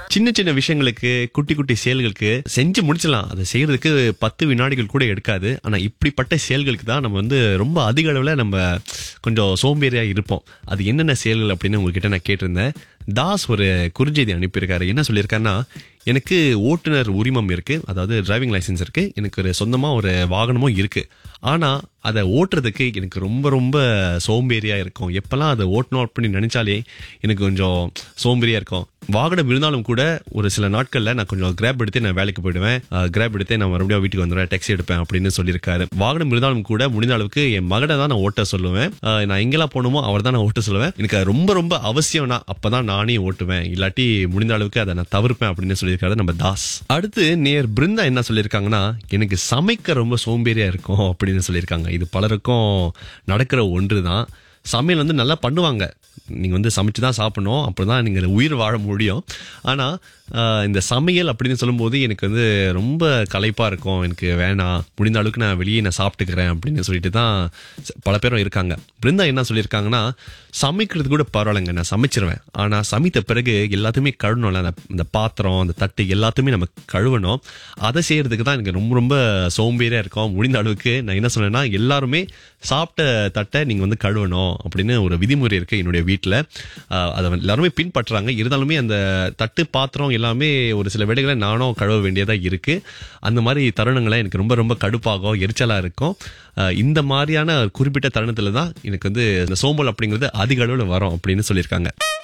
சின்ன சின்ன விஷயங்களுக்கு குட்டி குட்டி செயல்களுக்கு செஞ்சு முடிச்சிடலாம் அதை செய்யறதுக்கு பத்து வினாடிகள் கூட எடுக்காது ஆனா இப்படிப்பட்ட செயல்களுக்கு தான் நம்ம வந்து ரொம்ப அதிக அளவுல நம்ம கொஞ்சம் சோம்பேறியா இருப்போம் அது என்னென்ன செயல்கள் அப்படின்னு உங்ககிட்ட நான் கேட்டிருந்தேன் தாஸ் ஒரு குறுஞ்செய்தி அனுப்பியிருக்காரு என்ன சொல்லியிருக்காருன்னா எனக்கு ஓட்டுநர் உரிமம் இருக்கு அதாவது டிரைவிங் லைசென்ஸ் இருக்கு எனக்கு ஒரு சொந்தமா ஒரு வாகனமும் இருக்கு ஆனா அதை ஓட்டுறதுக்கு எனக்கு ரொம்ப ரொம்ப சோம்பேறியா இருக்கும் எப்பெல்லாம் அதை ஓட்டணும் அப்படின்னு நினைச்சாலே எனக்கு கொஞ்சம் சோம்பேறியா இருக்கும் வாகனம் இருந்தாலும் கூட ஒரு சில நாட்கள்ல நான் கொஞ்சம் கிராப் எடுத்து நான் வேலைக்கு போயிடுவேன் கிராப் எடுத்து நான் மறுபடியும் வீட்டுக்கு வந்துடுவேன் டாக்ஸி எடுப்பேன் அப்படின்னு சொல்லியிருக்காரு வாகனம் இருந்தாலும் கூட முடிந்த அளவுக்கு என் மகனை தான் நான் ஓட்ட சொல்லுவேன் அஹ் நான் எங்கெல்லாம் போகணுமோ அவர் தான் நான் ஓட்ட சொல்லுவேன் எனக்கு அது ரொம்ப ரொம்ப அவசியம்னா அப்பதான் நானே ஓட்டுவேன் இல்லாட்டி முடிந்த அளவுக்கு அதை நான் தவிர்ப்பேன் அப்படின்னு சொல்லியிருக்காரு நம்ம தாஸ் அடுத்து நேர் பிருந்தா என்ன சொல்லியிருக்காங்கன்னா எனக்கு சமைக்க ரொம்ப சோம்பேறியா இருக்கும் அப்படின்னு சொல்லியிருக்காங்க இது பலருக்கும் நடக்கிற ஒன்று தான் சமையல் வந்து நல்லா பண்ணுவாங்க நீங்கள் வந்து சமைச்சு தான் சாப்பிடணும் அப்போ தான் நீங்கள் உயிர் வாழ முடியும் ஆனால் இந்த சமையல் அப்படின்னு சொல்லும்போது எனக்கு வந்து ரொம்ப களைப்பாக இருக்கும் எனக்கு வேணாம் முடிந்த அளவுக்கு நான் வெளியே நான் சாப்பிட்டுக்கிறேன் அப்படின்னு சொல்லிட்டு தான் ச- பல பேரும் இருக்காங்க பிருந்தா என்ன சொல்லியிருக்காங்கன்னா சமைக்கிறது கூட பரவாயில்லைங்க நான் சமைச்சிருவேன் ஆனால் சமைத்த பிறகு எல்லாத்தையுமே கழுவணும்ல அந்த இந்த பாத்திரம் அந்த தட்டு எல்லாத்தையுமே நம்ம கழுவணும் அதை செய்யறதுக்கு தான் எனக்கு ரொம்ப ரொம்ப சோம்பேறியா இருக்கும் முடிந்த அளவுக்கு நான் என்ன சொன்னேன்னா எல்லாருமே சாப்பிட்ட தட்டை நீங்க வந்து கழுவணும் அப்படின்னு ஒரு விதிமுறை இருக்கு என்னுடைய வீட்டில் அதை எல்லாருமே பின்பற்றுறாங்க இருந்தாலுமே அந்த தட்டு பாத்திரம் எல்லாமே ஒரு சில வேலைகளை நானும் கழுவ வேண்டியதா இருக்கு அந்த மாதிரி தருணங்களை எனக்கு ரொம்ப ரொம்ப கடுப்பாகும் எரிச்சலா இருக்கும் அஹ் இந்த மாதிரியான குறிப்பிட்ட தருணத்துல தான் எனக்கு வந்து இந்த சோம்பல் அப்படிங்கிறது அதிக அளவில் வரும் அப்படின்னு சொல்லியிருக்காங்க